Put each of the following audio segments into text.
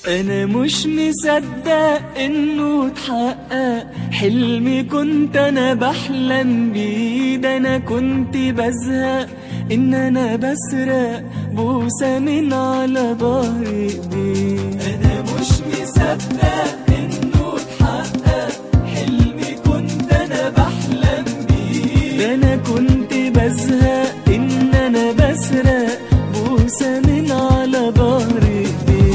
انا مش مصدق انه اتحقق حلمي كنت انا بحلم بيه ده انا كنت بزهق ان انا بسرق بوسة من على ظهر ايديه انا مش مصدق انه اتحقق حلمي كنت انا بحلم بيه ده انا كنت بزهق ان انا بسرق بوسة من على ظهر ايديه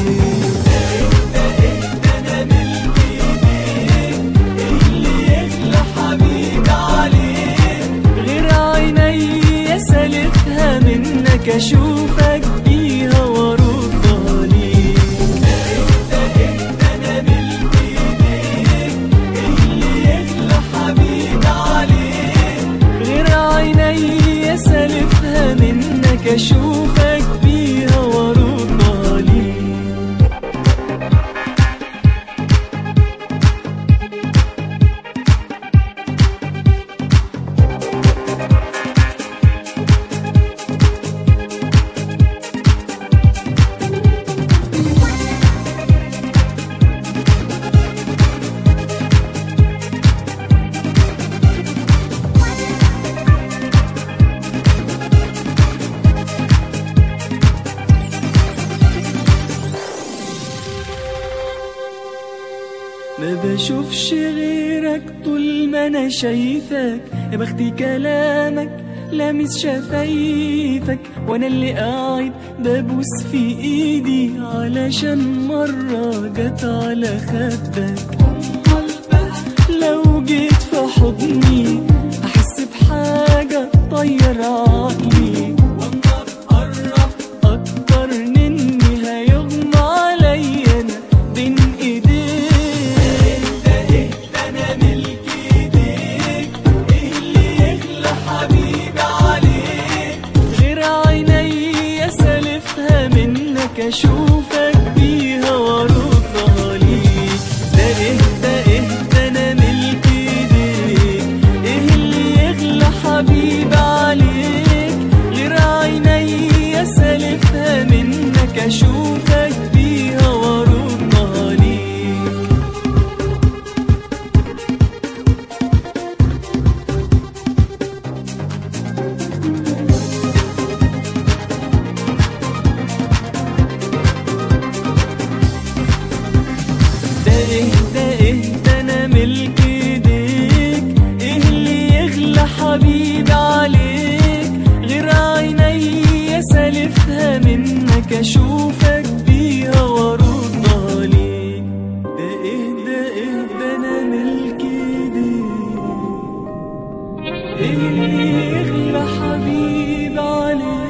غير عيني سالفها منك اشوفك بيها وارضها ليك غير عيني سالفها منك اشوفك بيها وارضها ليك ما بشوفش غيرك طول ما انا شايفك يا بختي كلامك لامس شفايفك وانا اللي قاعد ببوس في ايدي علشان مرة جت على خدك امال بقى لو جيت في حضني احس بحاجة طير عقلي وانا بقرب اكتر مني هيغمى عليا انا بين ايديك انا ملك ايديك ايه اللي يغلى حبيبي عليك غير عيني سالفها منك اشوفك بيها وارضها ليك ده ايه ده ايه ده انا ملك ايديك ايه اللي يغلى حبيبي عليك غير عيني سالفها منك اشوفك بيها وارضها ليك ده ايه ده ايه ده انا ملك ايديك ايه اللي يغلى حبيبي عليك غير عيني سالفها منك اشوفك بيها وارضها ليك ده ايه ده ايه ده انا ملك ايديك ايه اللي يغلى حبيبي عليك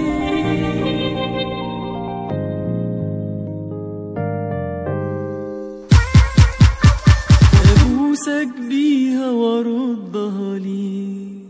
ابوسك بيها وارضها ليك